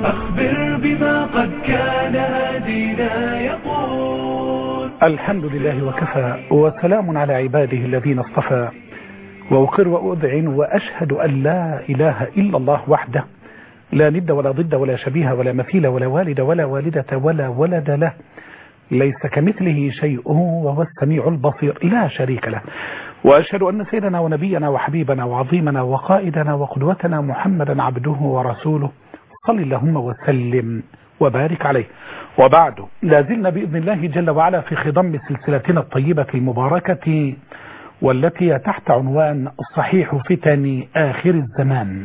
أخبر بما قد كان هدينا يقول الحمد لله وكفى وسلام على عباده الذين اصطفى وأقر وأذعن وأشهد أن لا إله إلا الله وحده لا ند ولا ضد ولا شبيه ولا مثيل ولا والد ولا والدة ولا ولد له ليس كمثله شيء وهو السميع البصير لا شريك له وأشهد أن سيدنا ونبينا وحبيبنا وعظيمنا وقائدنا وقدوتنا محمدا عبده ورسوله صل اللهم وسلم وبارك عليه وبعد لا زلنا بإذن الله جل وعلا في خضم سلسلتنا الطيبة المباركة والتي تحت عنوان صحيح فتن آخر الزمان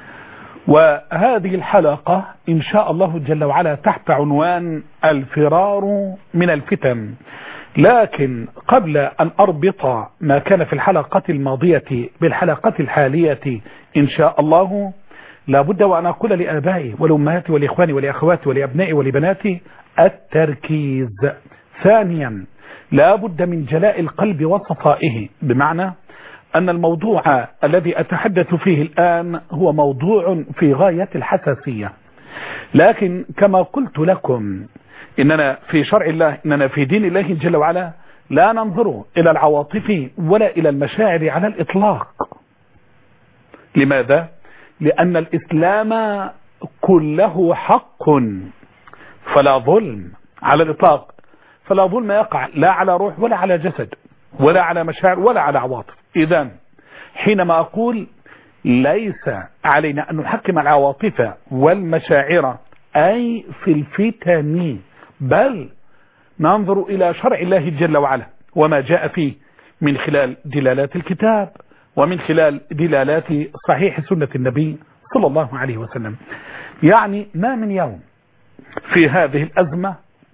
وهذه الحلقة إن شاء الله جل وعلا تحت عنوان الفرار من الفتن لكن قبل أن أربط ما كان في الحلقة الماضية بالحلقة الحالية إن شاء الله لابد وأن أقول لآبائي والأمهات والإخوان والأخوات ولأبنائي ولبناتي التركيز ثانيا لابد من جلاء القلب وصفائه بمعنى أن الموضوع الذي أتحدث فيه الآن هو موضوع في غاية الحساسية لكن كما قلت لكم إننا في شرع الله إننا في دين الله جل وعلا لا ننظر إلى العواطف ولا إلى المشاعر على الإطلاق لماذا؟ لأن الإسلام كله حق فلا ظلم على الإطلاق فلا ظلم يقع لا على روح ولا على جسد ولا على مشاعر ولا على عواطف إذا حينما أقول ليس علينا أن نحكم العواطف والمشاعر أي في الفتن بل ننظر إلى شرع الله جل وعلا وما جاء فيه من خلال دلالات الكتاب ومن خلال دلالات صحيح سنة النبي صلى الله عليه وسلم يعني ما من يوم في هذه الأزمة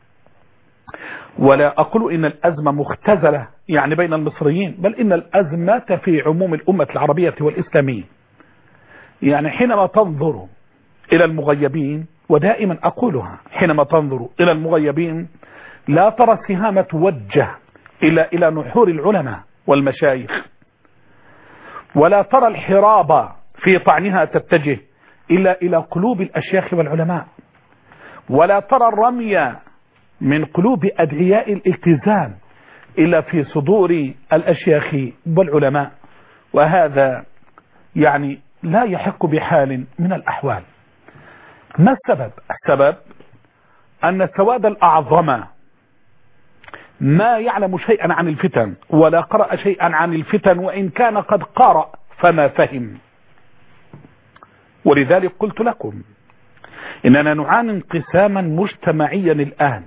ولا أقول إن الأزمة مختزلة يعني بين المصريين بل إن الأزمة في عموم الأمة العربية والإسلامية يعني حينما تنظر إلى المغيبين ودائما أقولها حينما تنظر إلى المغيبين لا ترى السهام توجه إلى إلى نحور العلماء والمشايخ ولا ترى الحراب في طعنها تتجه إلا إلى قلوب الأشياخ والعلماء ولا ترى الرمي من قلوب أدعياء الالتزام إلا في صدور الأشياخ والعلماء وهذا يعني لا يحق بحال من الأحوال ما السبب السبب أن السواد الأعظم ما يعلم شيئا عن الفتن ولا قرأ شيئا عن الفتن وإن كان قد قرأ فما فهم ولذلك قلت لكم إننا نعاني انقساما مجتمعيا الآن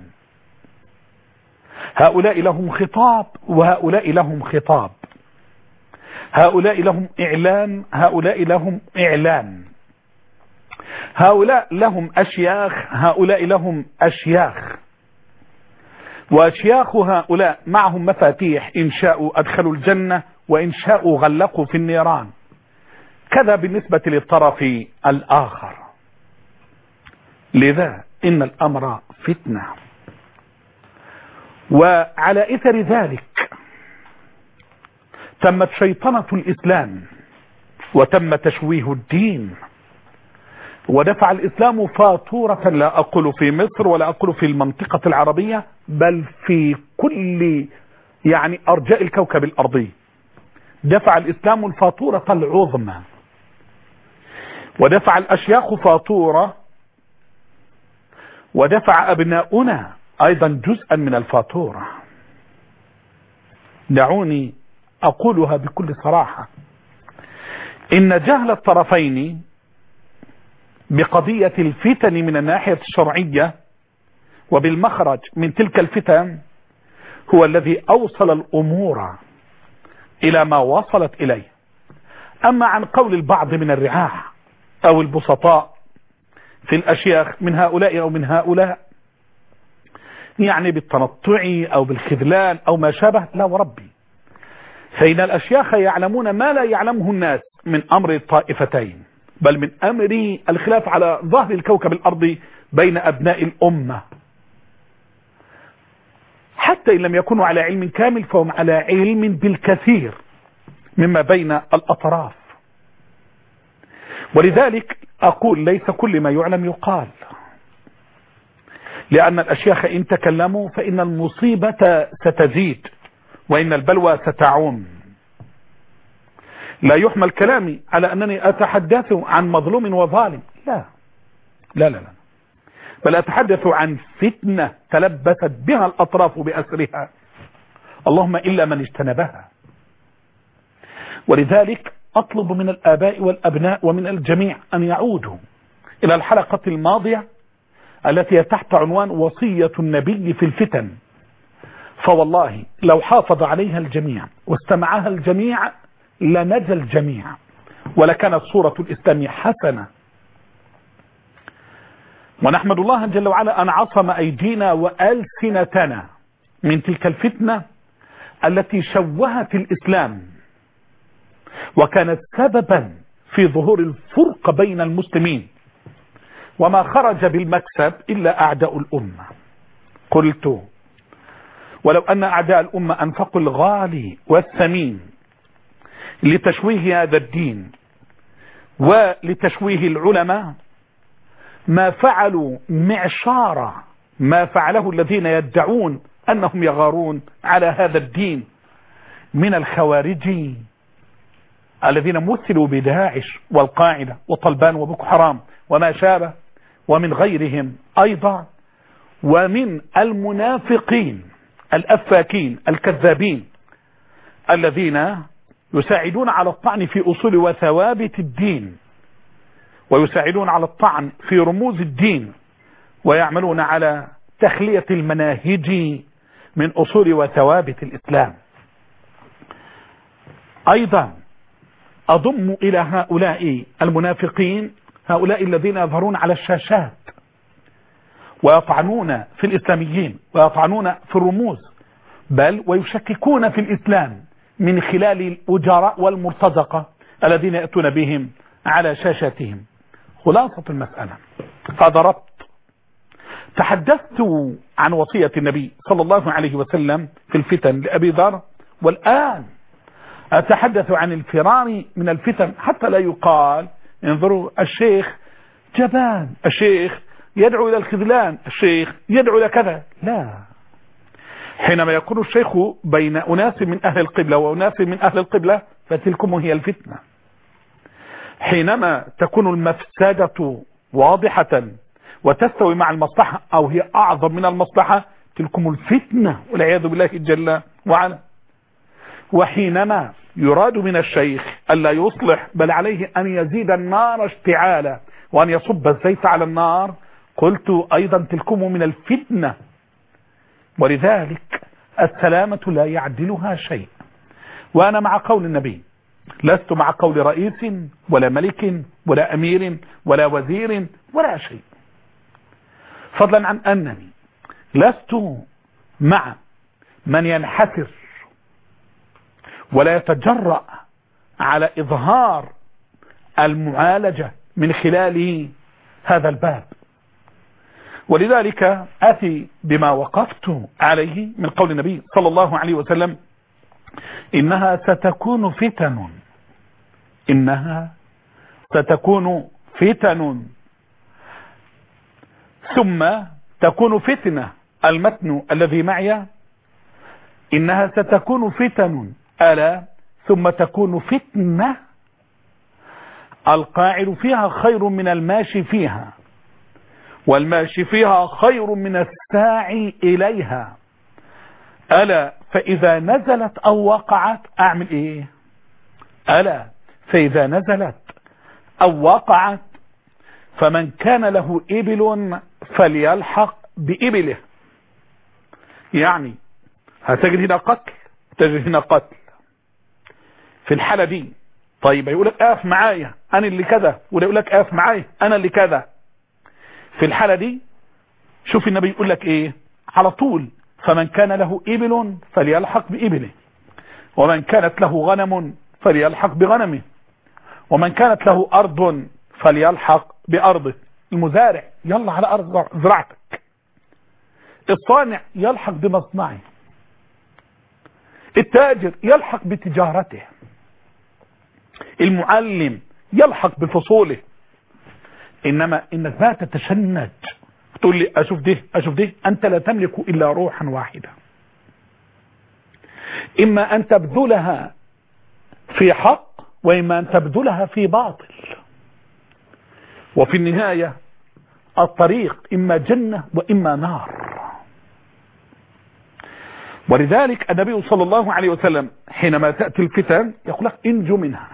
هؤلاء لهم خطاب وهؤلاء لهم خطاب هؤلاء لهم إعلام هؤلاء لهم إعلان هؤلاء لهم أشياخ هؤلاء لهم أشياخ وأشياخ هؤلاء معهم مفاتيح إن شاءوا أدخلوا الجنة وإن شاءوا غلقوا في النيران كذا بالنسبة للطرف الآخر لذا إن الأمر فتنة وعلى إثر ذلك تمت شيطنة الإسلام وتم تشويه الدين ودفع الإسلام فاتورة لا أقول في مصر ولا أقول في المنطقة العربية بل في كل يعني أرجاء الكوكب الأرضي دفع الإسلام الفاتورة العظمى ودفع الأشياخ فاتورة ودفع أبناؤنا أيضا جزءا من الفاتورة دعوني أقولها بكل صراحة إن جهل الطرفين بقضية الفتن من الناحية الشرعية وبالمخرج من تلك الفتن هو الذي أوصل الأمور إلى ما وصلت إليه أما عن قول البعض من الرعاع أو البسطاء في الأشياخ من هؤلاء أو من هؤلاء يعني بالتنطع أو بالخذلان أو ما شابه لا وربي فإن الأشياخ يعلمون ما لا يعلمه الناس من أمر الطائفتين بل من أمر الخلاف على ظهر الكوكب الأرضي بين أبناء الأمة حتى إن لم يكونوا على علم كامل فهم على علم بالكثير مما بين الأطراف ولذلك أقول ليس كل ما يعلم يقال لأن الأشياخ إن تكلموا فإن المصيبة ستزيد وإن البلوى ستعوم لا يحمل كلامي على أنني أتحدث عن مظلوم وظالم لا لا لا, لا. بل أتحدث عن فتنة تلبست بها الأطراف بأسرها اللهم إلا من اجتنبها ولذلك أطلب من الآباء والأبناء ومن الجميع أن يعودوا إلى الحلقة الماضية التي تحت عنوان وصية النبي في الفتن فوالله لو حافظ عليها الجميع واستمعها الجميع لنجى الجميع ولكانت صورة الإسلام حسنة ونحمد الله جل وعلا أن عصم أيدينا وألسنتنا من تلك الفتنة التي شوهت الإسلام وكانت سببا في ظهور الفرق بين المسلمين وما خرج بالمكسب إلا أعداء الأمة قلت ولو أن أعداء الأمة أنفقوا الغالي والثمين لتشويه هذا الدين ولتشويه العلماء ما فعلوا معشار ما فعله الذين يدعون أنهم يغارون على هذا الدين من الخوارج الذين مثلوا بداعش والقاعدة وطلبان وبوكو حرام وما شابه ومن غيرهم أيضا ومن المنافقين الأفاكين الكذابين الذين يساعدون على الطعن في أصول وثوابت الدين ويساعدون على الطعن في رموز الدين ويعملون على تخلية المناهج من أصول وثوابت الإسلام أيضا أضم إلى هؤلاء المنافقين هؤلاء الذين يظهرون على الشاشات ويطعنون في الإسلاميين ويطعنون في الرموز بل ويشككون في الإسلام من خلال الأجراء والمرتزقة الذين يأتون بهم على شاشاتهم خلاصة المسألة هذا ربط تحدثت عن وصية النبي صلى الله عليه وسلم في الفتن لأبي ذر والآن أتحدث عن الفرار من الفتن حتى لا يقال انظروا الشيخ جبان الشيخ يدعو إلى الخذلان الشيخ يدعو إلى كذا لا حينما يكون الشيخ بين أناس من أهل القبلة وأناس من أهل القبلة فتلكم هي الفتنة حينما تكون المفسدة واضحة وتستوي مع المصلحة أو هي أعظم من المصلحة تلكم الفتنة والعياذ بالله جل وعلا وحينما يراد من الشيخ ألا يصلح بل عليه أن يزيد النار اشتعالا وأن يصب الزيت على النار قلت أيضا تلكم من الفتنة ولذلك السلامة لا يعدلها شيء وأنا مع قول النبي لست مع قول رئيس ولا ملك ولا أمير ولا وزير ولا شيء فضلا عن أنني لست مع من ينحسر ولا يتجرأ على إظهار المعالجة من خلال هذا الباب ولذلك أتي بما وقفت عليه من قول النبي صلى الله عليه وسلم إنها ستكون فتن إنها ستكون فتن ثم تكون فتنة المتن الذي معي إنها ستكون فتن ألا ثم تكون فتنة القاعد فيها خير من الماشي فيها والماشي فيها خير من الساعي إليها ألا فإذا نزلت أو وقعت أعمل إيه ألا فإذا نزلت أو وقعت فمن كان له إبل فليلحق بإبله يعني هتجد هنا قتل تجد هنا قتل في الحالة دي طيب يقول لك اقف معايا انا اللي كذا ولا يقول لك اقف معايا انا اللي كذا في الحالة دي شوف النبي يقول لك ايه على طول فمن كان له ابل فليلحق بابله ومن كانت له غنم فليلحق بغنمه ومن كانت له ارض فليلحق بارضه المزارع يلا على ارض زراعتك الصانع يلحق بمصنعه التاجر يلحق بتجارته المعلم يلحق بفصوله انما انك بقى تتشنج تقول لي اشوف ده اشوف ده انت لا تملك الا روحا واحده اما ان تبذلها في حق واما ان تبذلها في باطل وفي النهايه الطريق اما جنه واما نار ولذلك النبي صلى الله عليه وسلم حينما تاتي الفتن يقول لك انجو منها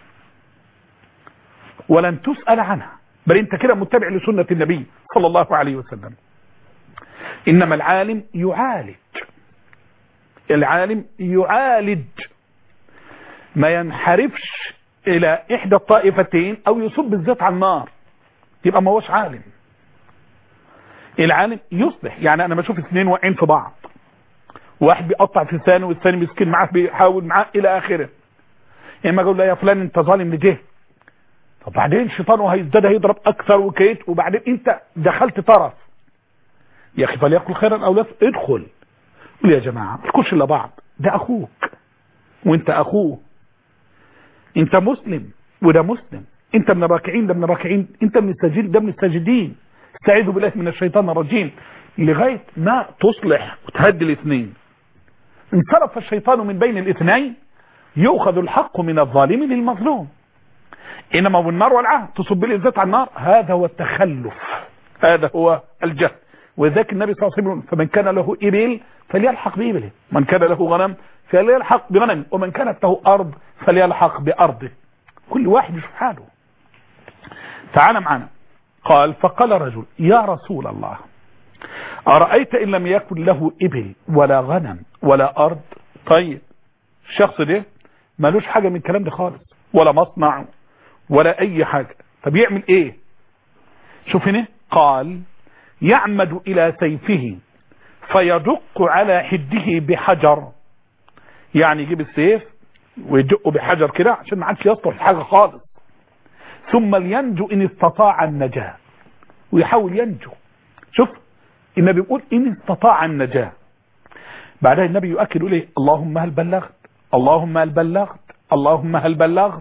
ولن تسال عنها بل انت كده متبع لسنه النبي صلى الله عليه وسلم انما العالم يعالج العالم يعالج ما ينحرفش الى احدى الطائفتين او يصب الزيت على النار يبقى ما هوش عالم العالم يصلح يعني انا بشوف اثنين واقعين في بعض واحد بيقطع في لسانه والثاني مسكين معاه بيحاول معاه الى اخره اما اقول له يا فلان انت ظالم ليه طب بعدين شيطانه هيزداد هيضرب اكثر وكيت وبعدين انت دخلت طرف يا اخي فليقل خيرا او لا ادخل قول يا جماعه ما تكونش الا بعض ده اخوك وانت اخوه انت مسلم وده مسلم انت من الراكعين ده من الراكعين انت من الساجدين ده من الساجدين استعيذوا بالله من الشيطان الرجيم لغايه ما تصلح وتهدي الاثنين انصرف الشيطان من بين الاثنين يؤخذ الحق من الظالم للمظلوم انما بالنار والعهد تصب لي الزيت على النار هذا هو التخلف هذا هو الجهل وذاك النبي صلى الله عليه وسلم فمن كان له ابل فليلحق بابله من كان له غنم فليلحق بغنم ومن كانت له ارض فليلحق بارضه كل واحد يشوف حاله تعال معنا قال فقال رجل يا رسول الله أرأيت إن لم يكن له إبل ولا غنم ولا أرض طيب الشخص ده مالوش حاجة من الكلام ده خالص ولا مصنع ولا أي حاجة طب يعمل إيه شوف هنا قال يعمد إلى سيفه فيدق على حده بحجر يعني يجيب السيف ويدقه بحجر كده عشان ما عادش يصلح حاجة خالص ثم لينجو إن استطاع النجاة ويحاول ينجو شوف النبي بيقول إن استطاع النجاة بعدها النبي يؤكد يقول ايه اللهم هل بلغت اللهم هل بلغت اللهم هل بلغت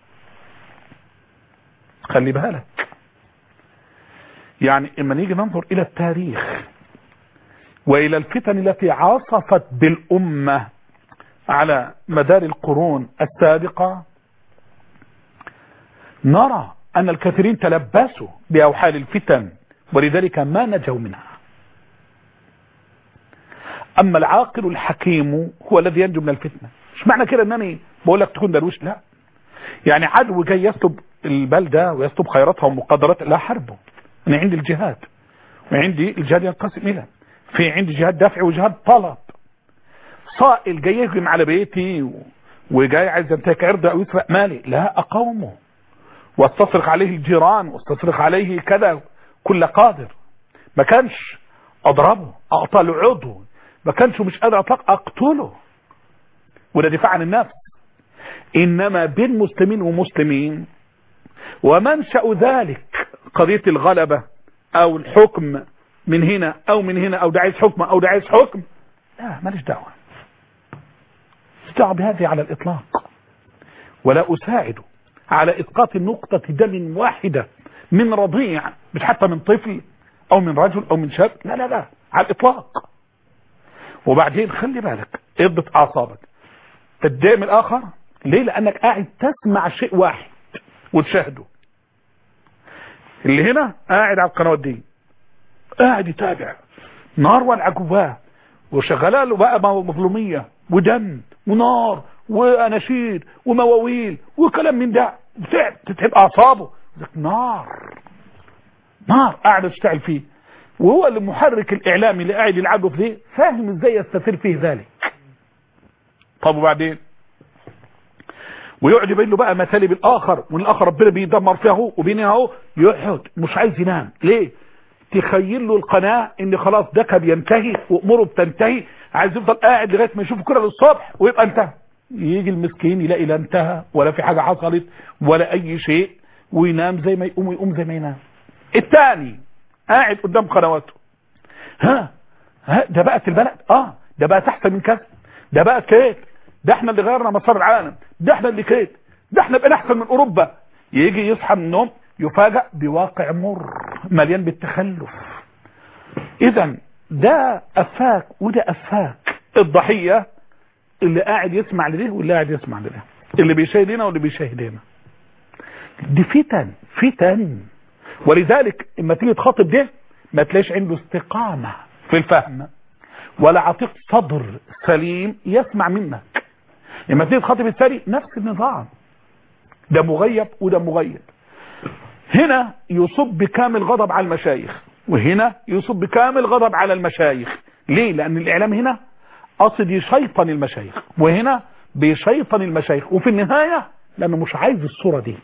خلي بالك يعني اما نيجي ننظر الى التاريخ والى الفتن التي عاصفت بالامه على مدار القرون السابقه نرى ان الكثيرين تلبسوا باوحال الفتن ولذلك ما نجوا منها اما العاقل الحكيم هو الذي ينجو من الفتنه مش معنى كده انني بقول لك تكون درويش لا يعني عدو جاي يسلب البلده ويسلب خيراتها ومقدراتها لا حربه انا عندي الجهاد وعندي الجهاد ينقسم الى في عندي جهاد دافع وجهاد طلب صائل جاي يهجم على بيتي و... وجاي عايز ينتهك عرضي او يسرق مالي لا اقاومه واستصرخ عليه الجيران واستصرخ عليه كذا كل قادر ما كانش اضربه اقطع له عضو ما كانش مش قادر اطلق اقتله وده دفاع عن النفس انما بين مسلمين ومسلمين ومنشأ ذلك قضية الغلبة او الحكم من هنا او من هنا او ده عايز حكم او ده عايز حكم لا ماليش دعوة ماليش دعوة بهذه على الاطلاق ولا اساعد على اسقاط نقطة دم واحدة من رضيع مش حتى من طفل او من رجل او من شاب لا لا لا على الاطلاق وبعدين خلي بالك اضبط اعصابك قدام الاخر ليه لانك قاعد تسمع شيء واحد وتشاهده اللي هنا قاعد على القنوات دي قاعد يتابع نار والع جواه وشغاله له بقى مظلوميه ودم ونار واناشيد ومواويل وكلام من ده بتعب تتعب اعصابه نار نار قاعد يشتغل فيه وهو اللي محرك الاعلامي اللي قاعد يلعبه فيه فاهم ازاي يستثير فيه ذلك طب وبعدين ويقعد يبين له بقى مثالب الاخر والاخر ربنا بيدمر فيها اهو وبينها اهو يقعد مش عايز ينام ليه تخيل له القناه ان خلاص ده بينتهي واموره بتنتهي عايز يفضل قاعد لغايه ما يشوف كده للصبح ويبقى انتهى يجي المسكين يلاقي لا انتهى ولا في حاجه حصلت ولا اي شيء وينام زي ما يقوم ويقوم زي ما ينام الثاني قاعد قدام قنواته ها ها ده بقت البلد اه ده بقت احسن من كذا ده بقت كيت ده احنا اللي غيرنا مسار العالم ده احنا اللي كيت ده احنا بقينا احسن من اوروبا يجي يصحى من النوم يفاجأ بواقع مر مليان بالتخلف اذا ده افاك وده افاك الضحية اللي قاعد يسمع لده واللي قاعد يسمع لده اللي بيشاهد هنا واللي بيشاهد هنا دي فتن فتن ولذلك اما تيجي تخاطب ده ما تلاقيش عنده استقامة في الفهم ولا عتيق صدر سليم يسمع منك لما تيجي تخاطب الثاني نفس النظام ده مغيب وده مغيب هنا يصب بكامل غضب على المشايخ وهنا يصب بكامل غضب على المشايخ ليه لان الاعلام هنا قصد يشيطن المشايخ وهنا بيشيطن المشايخ وفي النهاية لانه مش عايز الصورة دي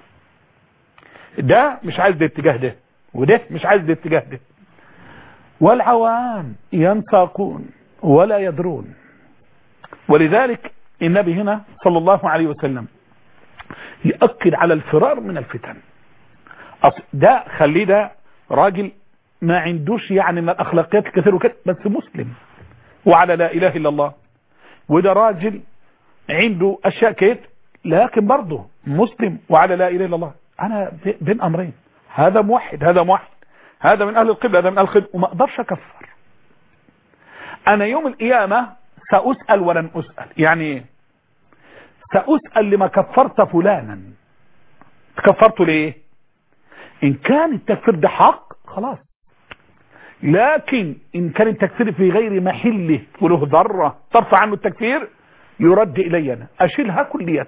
ده مش عايز الاتجاه ده وده مش عايز الاتجاه ده والعوام ينساقون ولا يدرون ولذلك النبي هنا صلى الله عليه وسلم يأكد على الفرار من الفتن ده خليه ده راجل ما عندوش يعني من الأخلاقيات الكثير وكده بس مسلم وعلى لا إله إلا الله وده راجل عنده أشياء كده لكن برضه مسلم وعلى لا إله إلا الله أنا بين أمرين هذا موحد هذا موحد هذا من أهل القبلة هذا من أهل القبلة وما أقدرش أكفر أنا يوم القيامة سأسأل ولن أسأل يعني إيه سأسأل لما كفرت فلانا كفرت ليه إن كان التكفير ده حق خلاص لكن إن كان التكفير في غير محله وله ذرة ترفع عنه التكفير يرد إلي أنا أشيلها كلية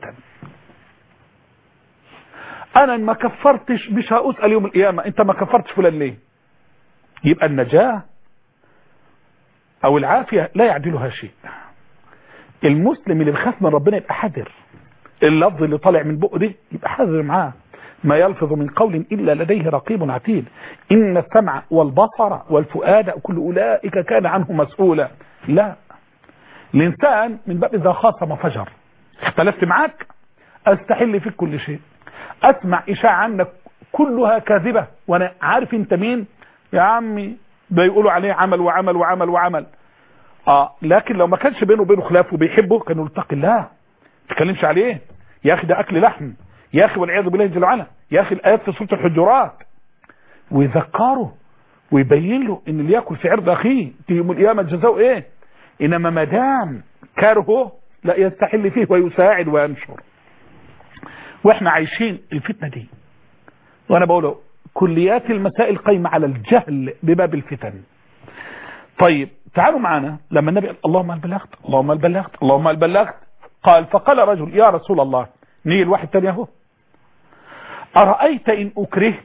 أنا ما كفرتش مش هأسأل يوم القيامة أنت ما كفرتش فلان ليه يبقى النجاة أو العافية لا يعدلها شيء المسلم اللي بيخاف من ربنا يبقى حذر اللفظ اللي طالع من بقه ده يبقى حذر معاه ما يلفظ من قول إلا لديه رقيب عتيد إن السمع والبصر والفؤاد كل أولئك كان عنه مسؤولا لا الإنسان من باب إذا خاصم فجر اختلفت معاك أستحل فيك كل شيء أسمع إشاعة عنك كلها كاذبة وأنا عارف أنت مين يا عمي ده يقولوا عليه عمل وعمل وعمل وعمل آه لكن لو ما كانش بينه وبينه خلاف وبيحبه كانوا اتق الله ما تتكلمش عليه يا أخي ده أكل لحم يا أخي والعياذ بالله جل وعلا يا أخي الآيات في سورة الحجرات ويذكره ويبين له ان اللي ياكل في عرض اخيه يوم القيامه جزاؤه ايه انما ما دام كرهه لا يستحل فيه ويساعد وينشر واحنا عايشين الفتنه دي وانا بقوله كليات المسائل قايمه على الجهل بباب الفتن طيب تعالوا معنا لما النبي قال اللهم هل بلغت اللهم هل بلغت اللهم هل بلغت قال فقال رجل يا رسول الله نيجي الواحد تاني اهو أرأيت إن أكرهت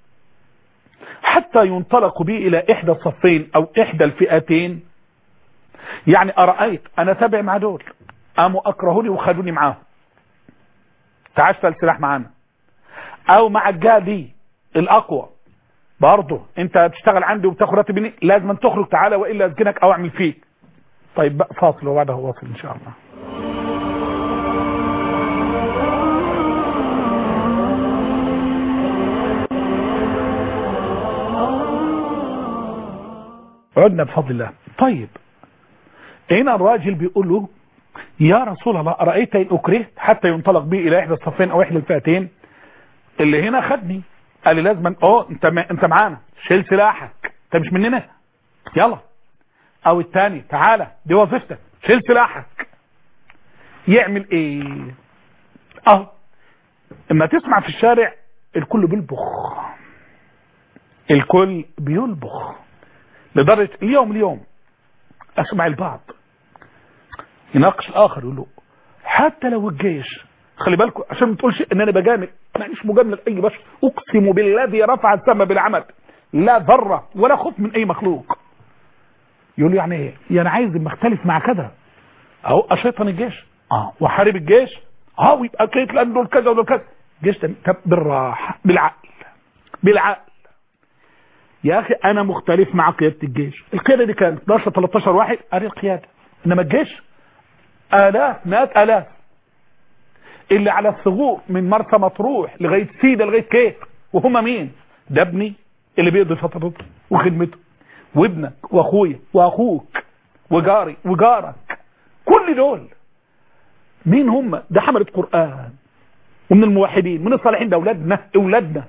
حتى ينطلق بي إلى إحدى الصفين أو إحدى الفئتين يعني أرأيت أنا تابع مع دول قاموا أكرهوني وخدوني معاهم تعشت السلاح معانا أو مع الجادي الأقوى برضه أنت تشتغل عندي وبتاخد راتب مني لازم أن تخرج تعالى وإلا أسجنك أو أعمل فيك طيب بقى فاصل وبعدها واصل إن شاء الله عدنا بفضل الله طيب هنا الراجل بيقول له يا رسول الله أرأيت إن أكرهت حتى ينطلق بي إلى إحدى الصفين أو إحدى الفئتين اللي هنا خدني قال لي لازم اه انت ما انت معانا شيل سلاحك انت مش مننا يلا او الثاني تعالى دي وظيفتك شيل سلاحك يعمل ايه اه اما تسمع في الشارع الكل بيلبخ الكل بيلبخ لدرجة اليوم اليوم اسمع البعض يناقش الاخر يقول له حتى لو الجيش خلي بالكم عشان ما تقولش ان انا بجامل انا مش مجامل اي بشر اقسم بالذي رفع السماء بالعمد لا ذره ولا خوف من اي مخلوق يقول له يعني ايه يعني عايز مختلف مع كذا اهو اشيطن الجيش اه وحارب الجيش اه ويبقى كيت لان دول كذا ودول كذا الجيش طب بالراحه بالعقل بالعقل يا اخي انا مختلف مع قياده الجيش القياده دي كانت 12 13 واحد ادي القياده انما الجيش الاف مئات الاف اللي على الثغور من مرسى مطروح لغايه سيده لغايه كيف وهم مين ده ابني اللي بيقضي فترته وخدمته وابنك واخويا واخوك وجاري وجارك كل دول مين هم ده حملة قرآن ومن الموحدين من الصالحين ده اولادنا اولادنا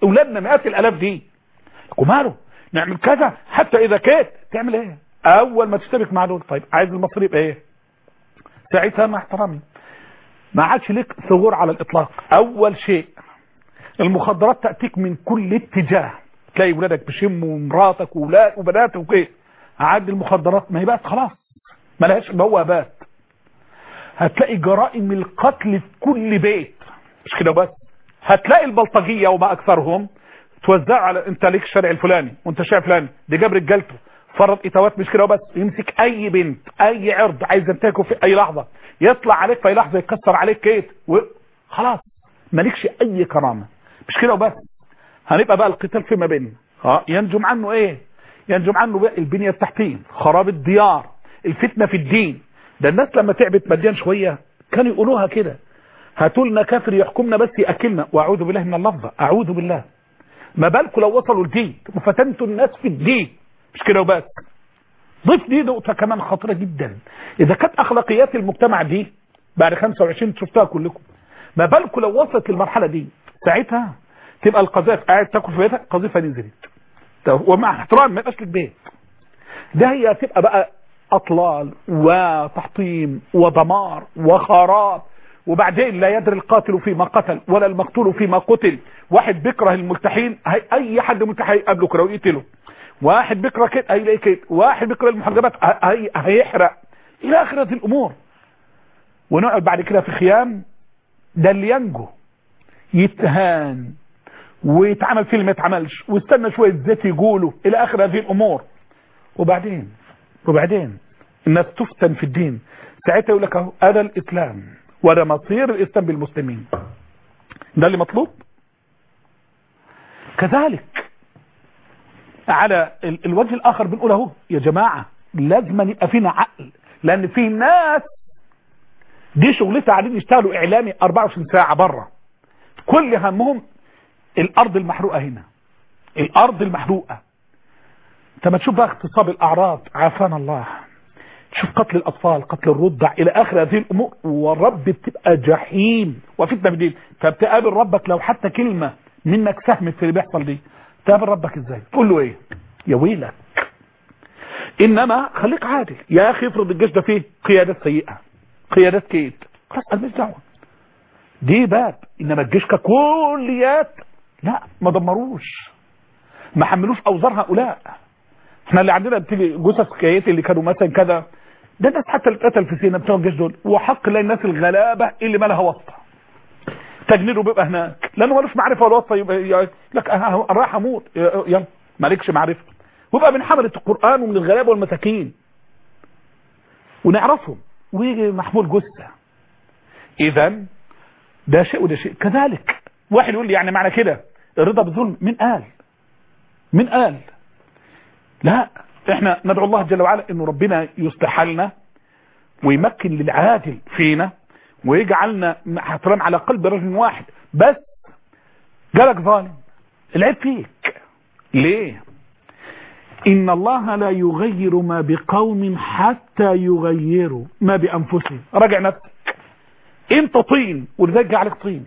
اولادنا مئات الالاف دي وماله نعمل كذا حتى اذا كيت تعمل ايه اول ما تشتبك مع دول طيب عايز المصري يبقى ايه ساعتها مع احترامي ما عادش لك ثغور على الاطلاق اول شيء المخدرات تأتيك من كل اتجاه تلاقي ولادك بيشموا مراتك وولاد وبناتك وكده عاد المخدرات ما هي بقت خلاص ما لهاش بوابات هتلاقي جرائم القتل في كل بيت مش كده بس هتلاقي البلطجية وما اكثرهم توزع على انت ليك الشارع الفلاني وانت الشارع الفلاني دي جاب رجالته فرض اتوات مش كده بس يمسك اي بنت اي عرض عايز ينتهكه في اي لحظة يطلع عليك في اي لحظة يكسر عليك كيت خلاص مالكش اي كرامة مش كده وبس هنبقى بقى القتال فيما بيننا اه ينجم عنه ايه ينجم عنه بقى البنية التحتية خراب الديار الفتنة في الدين ده الناس لما تعبت ماديا شوية كانوا يقولوها كده هاتوا لنا كافر يحكمنا بس ياكلنا واعوذ بالله من اللفظة اعوذ بالله ما بالكم لو وصلوا الدين وفتنتوا الناس في الدين مش كده وبس ضيف دي نقطة كمان خطيرة جدا اذا كانت اخلاقيات المجتمع دي بعد 25 شفتها كلكم ما بالكم لو وصلت للمرحلة دي ساعتها تبقى القذائف قاعد تاكل في بيتك قذيفة نزلت ومع احترام ما يبقاش لك بيت ده هي تبقى بقى اطلال وتحطيم ودمار وخراب وبعدين لا يدري القاتل فيما قتل ولا المقتول فيما قتل واحد بيكره الملتحين هي اي حد ملتحي يقابله كده ويقتله واحد بيكره كده هيلاقي كده واحد بيكره المحجبات هي هيحرق الى اخر هذه الامور ونقعد بعد كده في خيام ده اللي ينجو يتهان ويتعمل فيه اللي ما يتعملش ويستنى شويه زيت يقولوا الى اخر هذه الامور وبعدين وبعدين الناس تفتن في الدين ساعتها يقول لك اهو هذا الاسلام وده مصير الاسلام بالمسلمين ده اللي مطلوب كذلك على ال- الوجه الاخر بنقول اهو يا جماعه لازم يبقى فينا عقل لان في ناس دي شغلتها قاعدين يشتغلوا اعلامي 24 ساعه بره كل همهم الارض المحروقه هنا الارض المحروقه انت ما تشوف بقى اغتصاب الاعراض عافانا الله تشوف قتل الاطفال قتل الرضع الى اخر هذه الامور والرب بتبقى جحيم وفتنه بدين فبتقابل ربك لو حتى كلمه منك سهمت في اللي بيحصل دي تقابل ربك ازاي تقول له ايه يا ويلك انما خليك عادل يا اخي افرض الجيش ده فيه قيادات سيئه قيادات كيد خلاص انا مش دعوه دي باب انما الجيش ككليات لا ما دمروش ما حملوش اوزار هؤلاء احنا اللي عندنا بتيجي جثث كيات اللي كانوا مثلا كذا ده الناس حتى اللي اتقتل في سينا بتوع الجيش دول وحق لا الناس الغلابه اللي ما لها واسطه تجنيده بيبقى هناك لانه ملوش معرفه ولا واسطه يبقى يقول لك أه راح اموت يلا مالكش معرفه ويبقى من حمله القران ومن الغلابه والمساكين ونعرفهم ويجي محمول جثه اذا ده شيء وده شيء كذلك واحد يقول لي يعني معنى كده الرضا بالظلم من قال من قال لا احنا ندعو الله جل وعلا انه ربنا يصلح حالنا ويمكن للعادل فينا ويجعلنا حترام على قلب رجل واحد بس جالك ظالم العيب فيك ليه ان الله لا يغير ما بقوم حتى يغيروا ما بانفسهم راجع نفسك انت طين ولذلك جعلك طين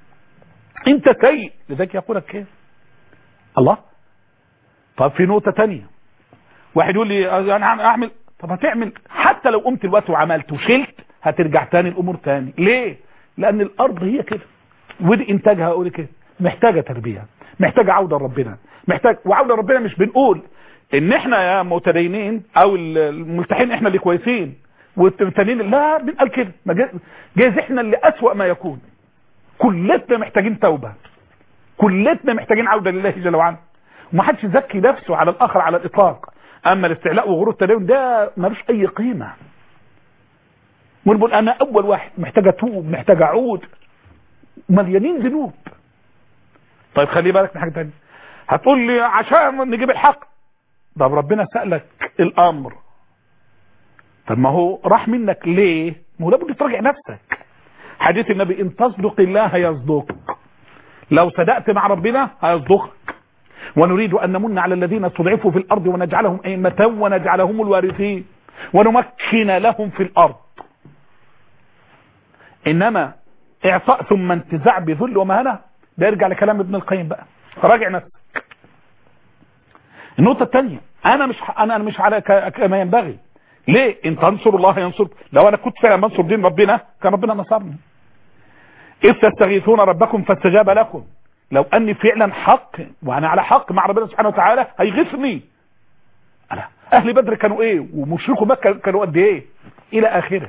انت سيء لذلك يقولك كيف الله طب في نقطة تانية واحد يقول لي انا اعمل طب هتعمل حتى لو قمت الوقت وعملت وشلت هترجع تاني الامور تاني ليه لان الارض هي كده ودي انتاجها اقول كده محتاجة تربية محتاجة عودة لربنا محتاج وعودة لربنا مش بنقول ان احنا يا متدينين او الملتحين احنا اللي كويسين والتانيين لا بنقال كده ما جايز, جايز احنا اللي اسوأ ما يكون كلتنا محتاجين توبة كلتنا محتاجين عودة لله جل وعلا وما حدش يزكي نفسه على الاخر على الاطلاق اما الاستعلاء وغرور التدين ده ملوش اي قيمة ونقول انا اول واحد محتاج اتوب محتاج اعود مليانين ذنوب طيب خلي بالك من حاجة تانية هتقول لي عشان نجيب الحق طب ربنا سألك الامر طب ما هو راح منك ليه ما هو لابد تراجع نفسك حديث النبي ان تصدق الله يصدق لو صدقت مع ربنا هيصدقك ونريد أن نمن على الذين استضعفوا في الأرض ونجعلهم أئمة ونجعلهم الوارثين ونمكن لهم في الأرض إنما إعطاء ثم انتزاع بذل ومهنة ده يرجع لكلام ابن القيم بقى راجع نفسك النقطة الثانية انا مش انا مش على ك- كما ينبغي ليه ان تنصر الله ينصر لو انا كنت فعلا بنصر دين ربنا كان ربنا نصرني اذ تستغيثون ربكم فاستجاب لكم لو اني فعلا حق وانا على حق مع ربنا سبحانه وتعالى هيغثني أنا اهل بدر كانوا ايه ومشركوا مكة كانوا قد ايه الى اخره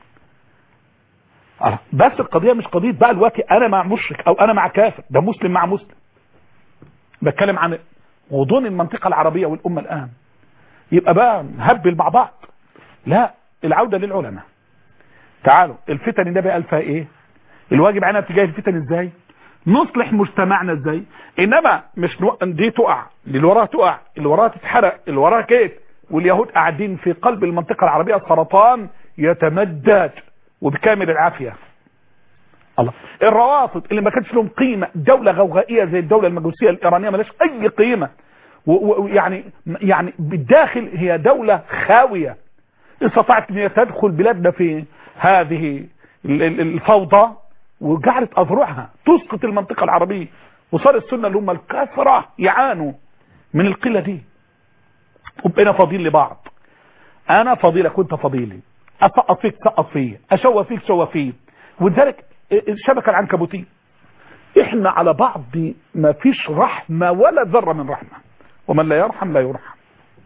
أنا بس القضية مش قضية بقى الوقت انا مع مشرك او انا مع كافر ده مسلم مع مسلم بتكلم عن غضون المنطقة العربية والامة الان يبقى بقى نهبل مع بعض لا العودة للعلماء تعالوا الفتن النبي قال فيها ايه الواجب علينا اتجاه الفتن ازاي نصلح مجتمعنا ازاي انما مش نو... دي تقع اللي وراها تقع اللي وراها تتحرق اللي وراها كيت واليهود قاعدين في قلب المنطقة العربية سرطان يتمدد وبكامل العافية الله الروافض اللي ما كانش لهم قيمة دولة غوغائية زي الدولة المجوسية الإيرانية ملاش أي قيمة ويعني يعني بالداخل هي دولة خاوية استطاعت ان هي تدخل بلادنا في هذه ال- ال- الفوضى وجعلت اذرعها تسقط المنطقة العربية وصار السنة اللي هم الكثرة يعانوا من القلة دي وبقينا فاضيين لبعض انا فضيلة كنت فضيلي اسقط فيك سقط فيا اشوى فيك شوى فيا ولذلك الشبكة العنكبوتية احنا على بعض ما فيش رحمة ولا ذرة من رحمة ومن لا يرحم لا يرحم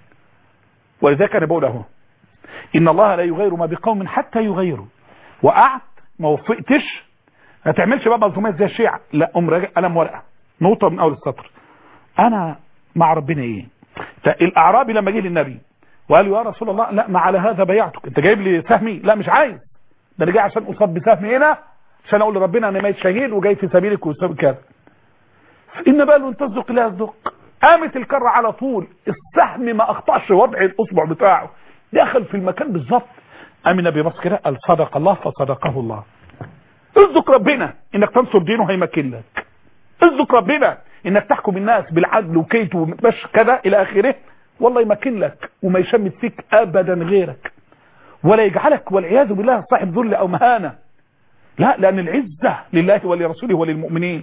ولذلك انا بقول اهو ان الله لا يغير ما بقوم حتى يغيروا وقعت ما وفقتش ما تعملش بقى مظلومات زي الشيعة لا قوم راجع قلم ورقه نقطه من اول السطر انا مع ربنا ايه ت- الاعرابي لما جه للنبي وقال له يا رسول الله لا ما على هذا بيعتك انت جايب لي سهمي لا مش عايز ده انا جاي عشان اصاب بسهمي هنا عشان اقول لربنا انا ميت شهيد وجاي في سبيلك وسبيل كذا ان بقى له ان تصدق لا يصدق قامت الكرة على طول السهم ما اخطأش وضع الاصبع بتاعه دخل في المكان بالظبط قام النبي بص كده قال صدق الله فصدقه الله اصدق ربنا انك تنصر دينه هيمكن لك اصدق ربنا انك تحكم الناس بالعدل وكيت ومش كذا الى اخره والله يمكن لك وما يشمت فيك ابدا غيرك ولا يجعلك والعياذ بالله صاحب ذل او مهانه لا لان العزه لله ولرسوله وللمؤمنين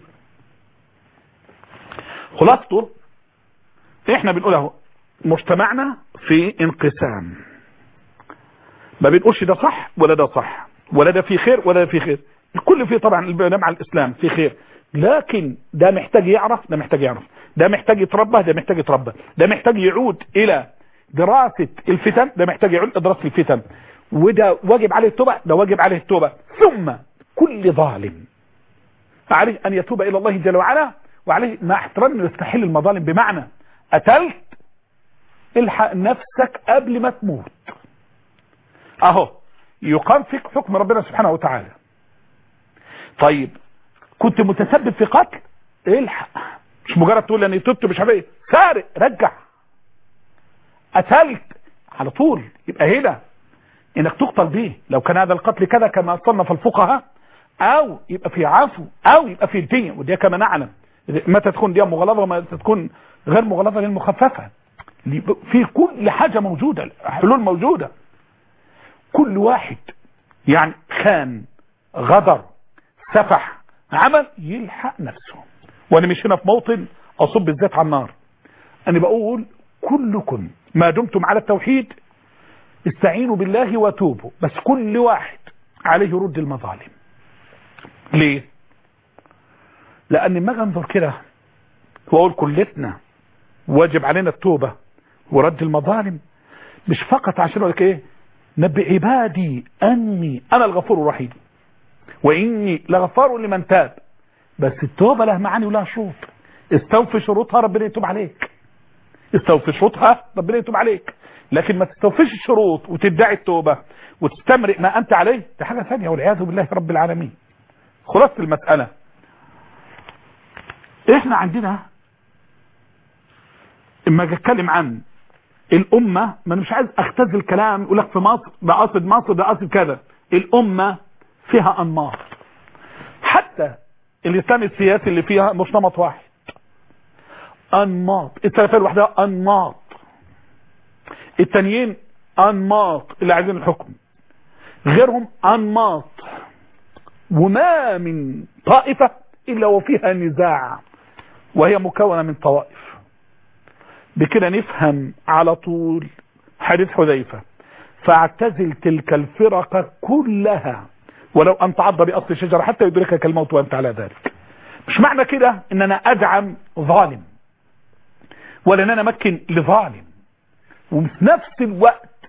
خلاصته احنا بنقول اهو مجتمعنا في انقسام ما بنقولش ده صح ولا ده صح ولا ده في خير ولا ده في خير الكل فيه طبعا البناء مع الاسلام في خير لكن ده محتاج يعرف ده محتاج يعرف ده محتاج يتربى ده محتاج يتربى ده محتاج يعود الى دراسة الفتن ده محتاج يعود الى دراسة الفتن وده واجب عليه التوبة ده واجب عليه التوبة ثم كل ظالم عليه ان يتوب الى الله جل وعلا وعليه مع احترام انه يستحل المظالم بمعنى قتلت الحق نفسك قبل ما تموت اهو يقام فيك حكم ربنا سبحانه وتعالى طيب كنت متسبب في قتل الحق مش مجرد تقول اني تبت مش عارف ايه سارق رجع قتلت على طول يبقى هنا انك تقتل به لو كان هذا القتل كذا كما صنف الفقهاء او يبقى في عفو او يبقى في الدية ودي كما نعلم متى تكون دي مغلظة ومتى تكون غير مغلظة للمخففة في كل حاجة موجودة حلول موجودة كل واحد يعني خان غدر سفح عمل يلحق نفسه وانا مش هنا في موطن اصب الذات على النار انا بقول كلكم ما دمتم على التوحيد استعينوا بالله وتوبوا بس كل واحد عليه يرد المظالم ليه لان ما انظر كده واقول كلتنا واجب علينا التوبة ورد المظالم مش فقط عشان اقول لك ايه نبي عبادي اني انا الغفور الرحيم واني لغفار لمن تاب بس التوبة لها معاني ولها شروط استوفي شروطها ربنا يتوب عليك استوفي شروطها ربنا يتوب عليك لكن ما تستوفيش الشروط وتدعي التوبة وتستمرئ ما انت عليه دي حاجة ثانية والعياذ بالله رب العالمين خلاصة المسألة احنا عندنا اما اجي اتكلم عن الامة ما انا مش عايز اختزل الكلام يقول لك في مصر ده قصد مصر ده قصد كذا الامة فيها انماط حتى الاسلام السياسي اللي فيها مش نمط واحد انماط السلفيه لوحدها انماط التانيين انماط اللي عايزين الحكم غيرهم انماط وما من طائفة الا وفيها نزاع وهي مكونة من طوائف بكده نفهم على طول حديث حذيفة فاعتزل تلك الفرق كلها ولو أن تعض بأصل شجرة حتى يدركك الموت وأنت على ذلك مش معنى كده ان انا ادعم ظالم ولا ان انا امكن لظالم وفي نفس الوقت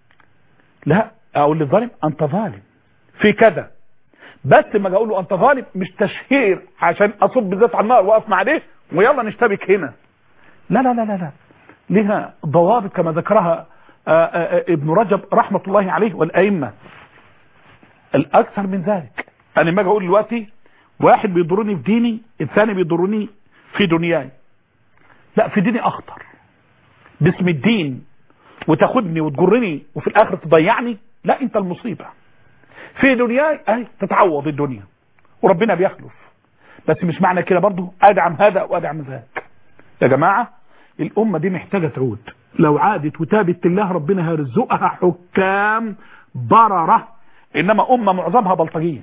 لا اقول للظالم انت ظالم في كذا بس لما اجي اقول له انت ظالم مش تشهير عشان اصب الذات على النار واقف مع ده ويلا نشتبك هنا لا لا لا لا لا لها ضوابط كما ذكرها آآ آآ ابن رجب رحمة الله عليه والأئمة الأكثر من ذلك أنا ما أقول دلوقتي واحد بيضرني في ديني الثاني بيضرني في دنياي لا في ديني أخطر باسم الدين وتاخدني وتجرني وفي الآخر تضيعني لا أنت المصيبة في دنياي أهي تتعوض الدنيا وربنا بيخلف بس مش معنى كده برضو أدعم هذا وأدعم ذاك يا جماعة الأمة دي محتاجة تعود لو عادت وتابت الله ربنا هيرزقها حكام بررة إنما أمة معظمها بلطجية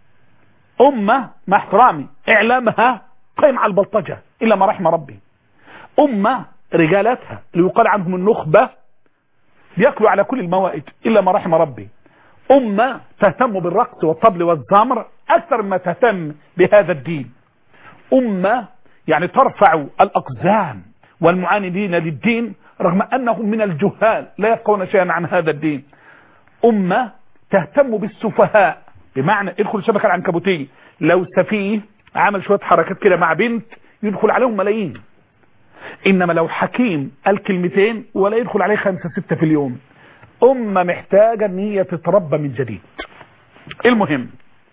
أمة مع احترامي إعلامها قائم على البلطجة إلا ما رحم ربي أمة رجالاتها اللي يقال عنهم النخبة بيأكلوا على كل الموائد إلا ما رحم ربي أمة تهتم بالرقص والطبل والزمر أكثر ما تهتم بهذا الدين أمة يعني ترفع الأقزام والمعاندين للدين رغم أنهم من الجهال لا يفقهون شيئا عن هذا الدين أمة تهتم بالسفهاء بمعنى ادخل الشبكة العنكبوتية لو سفيه عمل شوية حركات كده مع بنت يدخل عليهم ملايين إنما لو حكيم قال كلمتين ولا يدخل عليه خمسة ستة في اليوم أمة محتاجة أن هي تتربى من جديد المهم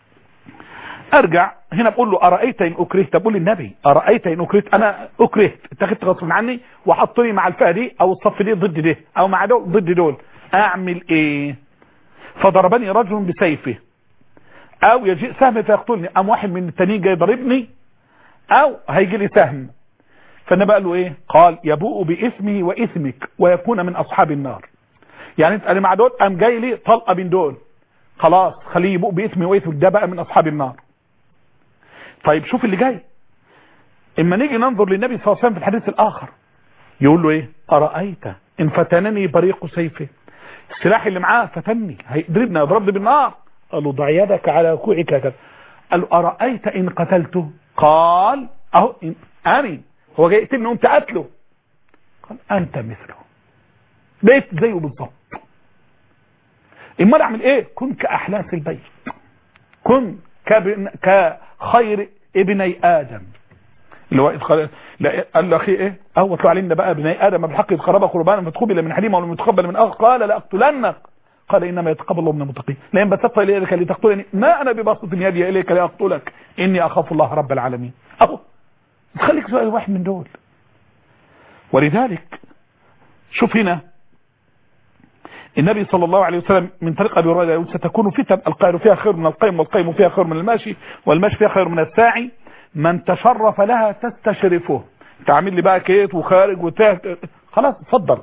ارجع هنا بقول له ارايت ان اكرهت بقول للنبي ارايت ان اكرهت انا اكرهت اتخذت غصب عني وحطني مع الفئه دي او الصف دي ضد ده او مع دول ضد دول اعمل ايه فضربني رجل بسيفه او يجيء سهم فيقتلني ام واحد من التانيين جاي ضربني او هيجي لي سهم فالنبي قال له ايه قال يبوء باسمه واثمك ويكون من اصحاب النار يعني انت انا مع دول قام جاي لي طلقه من دول خلاص خليه يبوء باسمه واثمك ده بقى من اصحاب النار طيب شوف اللي جاي اما نيجي ننظر للنبي صلى الله عليه وسلم في الحديث الاخر يقول له ايه ارايت ان فتنني بريق سيفه السلاح اللي معاه فتني هيضربني يضربني بالنار قال له ضع يدك على كوعك كذا قال له ارايت ان قتلته قال اهو إن اني هو جاي يقتلني قمت قتله قال انت مثله بقيت زيه بالظبط امال اعمل ايه كن كاحلاس البيت كن كبن كخير ابني ادم اللي هو إدخال... لا قال له اخي ايه اهو اطلع علينا بقى ابني ادم بالحق اذ قرب قربانا فتقبل من حليم ولم يتقبل من اخ قال لا اقتلنك قال انما يتقبل الله من المتقين لئن بسطت اليك لتقتلني ما انا ببسط يدي اليك لاقتلك اني اخاف الله رب العالمين اهو خليك سؤال واحد من دول ولذلك شوف هنا النبي صلى الله عليه وسلم من طريق ابي هريره يقول ستكون فتن القائل فيها خير من القيم والقيم فيها خير من الماشي والماشي فيها خير من الساعي من تشرف لها تستشرفه تعمل لي بقى كيت وخارج وتاه خلاص اتفضل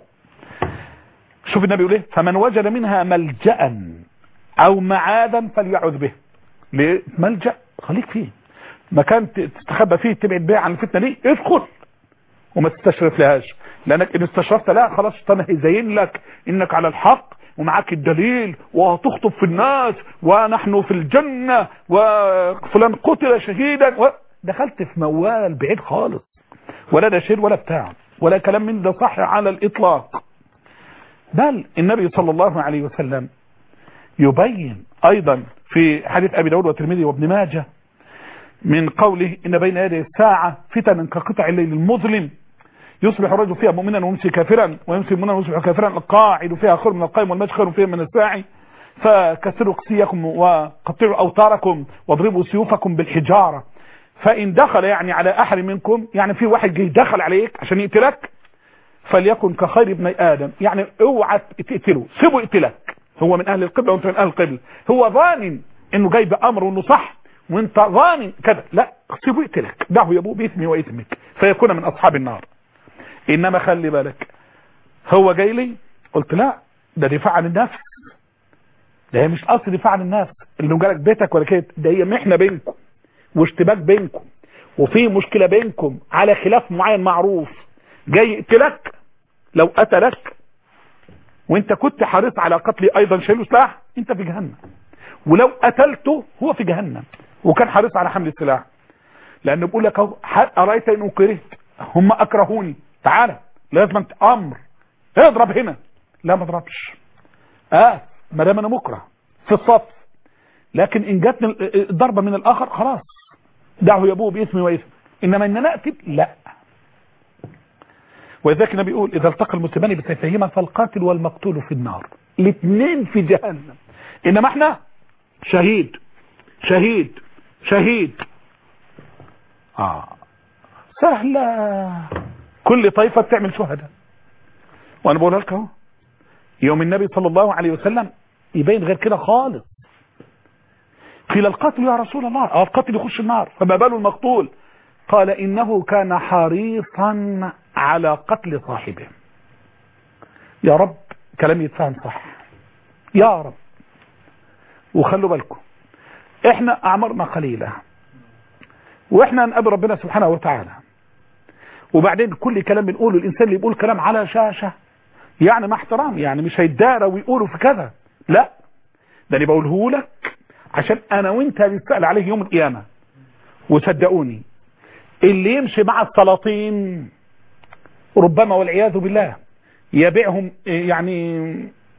شوف النبي يقول ايه فمن وجد منها ملجا او معادا فليعذ به ليه ملجا خليك فيه مكان تستخبى فيه تبعد بيه عن الفتنه دي ادخل وما تستشرف لهاش لانك ان استشرفت لا خلاص الشيطان هيزين لك انك على الحق ومعاك الدليل وهتخطب في الناس ونحن في الجنة وفلان قتل شهيدا و... دخلت في موال بعيد خالص ولا ده شير ولا بتاع ولا كلام من ده صح على الاطلاق بل النبي صلى الله عليه وسلم يبين ايضا في حديث ابي داود والترمذي وابن ماجه من قوله ان بين يدي الساعة فتن كقطع الليل المظلم يصبح الرجل فيها مؤمنا ويمسي كافرا ويمسي مؤمنا ويصبح كافرا القاعد فيها خير من القائم والماشي خير فيها من الساعي فكسروا قسيكم وقطعوا اوتاركم واضربوا سيوفكم بالحجارة فان دخل يعني على احد منكم يعني في واحد جه دخل عليك عشان يقتلك فليكن كخير ابن ادم يعني اوعى تقتله سيبه يقتلك هو من اهل القبلة وانت من اهل القبلة هو ظان انه جاي بامر وانه صح وانت ظان كذا لا سيبه يقتلك دعه يبوء باسمي واثمك فيكون من اصحاب النار انما خلي بالك هو جاي لي قلت لا ده دفاع عن النفس ده هي مش اصل دفاع عن النفس اللي جالك بيتك ولا كده ده هي محنه بينكم واشتباك بينكم وفي مشكلة بينكم على خلاف معين معروف جاي يقتلك لو قتلك وانت كنت حريص على قتلي ايضا شايله سلاح انت في جهنم ولو قتلته هو في جهنم وكان حريص على حمل السلاح لانه بيقول لك اهو ارايت ان كرهت هم اكرهوني تعالى لازم انت امر اضرب هنا لا ما اضربش اه ما دام انا مكره في الصف لكن ان جاتني الضربه من الاخر خلاص دعه يبوه باسمي واثم انما ان انا اقتل لا ولذلك النبي يقول اذا التقى المسلمان بسيفيهما فالقاتل والمقتول في النار الاثنين في جهنم انما احنا شهيد شهيد شهيد اه سهلة كل طائفة تعمل شهداء وانا بقولها لك اهو يوم النبي صلى الله عليه وسلم يبين غير كده خالص قيل القاتل يا رسول الله اه القاتل يخش النار فما باله المقتول قال انه كان حريصا على قتل صاحبه يا رب كلام يتفهم صح يا رب وخلوا بالكم احنا اعمارنا قليلة واحنا نقابل ربنا سبحانه وتعالى وبعدين كل كلام بنقوله الانسان اللي يقول كلام على شاشة يعني مع احترام يعني مش هيتدارى ويقولوا في كذا لا ده انا بقوله لك عشان انا وانت هنسأل عليه يوم القيامة وصدقوني اللي يمشي مع السلاطين ربما والعياذ بالله يبيعهم يعني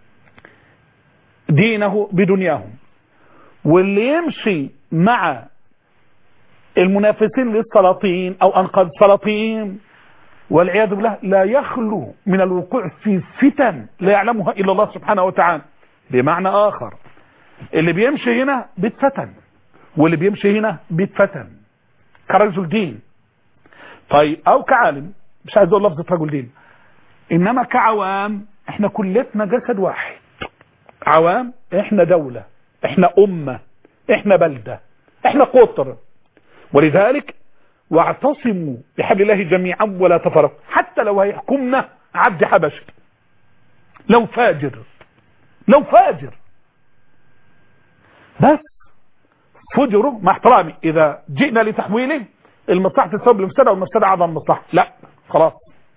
دينه بدنياهم واللي يمشي مع المنافسين للسلاطين او انقاذ السلاطين والعياذ بالله لا يخلو من الوقوع في فتن لا يعلمها الا الله سبحانه وتعالى بمعنى اخر اللي بيمشي هنا بيتفتن واللي بيمشي هنا بيتفتن كرجل دين طيب او كعالم مش عايز اقول لفظة رجل دين انما كعوام احنا كلتنا جسد واحد عوام احنا دولة احنا امة احنا بلدة احنا قطر ولذلك واعتصموا بحبل الله جميعا ولا تفرقوا حتى لو هيحكمنا عبد حبشي لو فاجر لو فاجر بس فجره مع احترامي اذا جئنا لتحويله المصلحة تسبب المفسدة والمفسدة اعظم مصلحة لا خلاص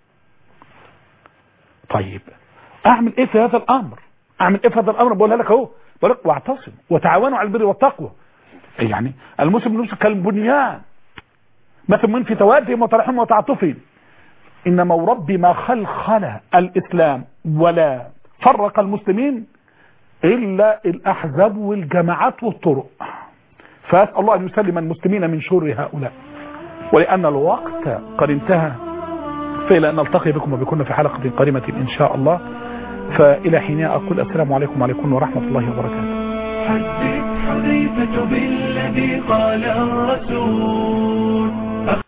طيب اعمل ايه في هذا الامر اعمل ايه في هذا الامر بقولها لك اهو بقول لك واعتصم وتعاونوا على البر والتقوى يعني المسلم نفسه كالبنيان مثل من في توادهم وترحمهم وتعاطفهم انما وربي ما خلخل الاسلام ولا فرق المسلمين الا الاحزاب والجماعات والطرق فاسال الله ان يسلم المسلمين من شر هؤلاء ولان الوقت قد انتهى فإلى أن نلتقي بكم وبكم في حلقة قادمة إن شاء الله فإلى حين أقول السلام عليكم وعليكم ورحمة الله وبركاته حدث حذيفة بالذي قال الرسول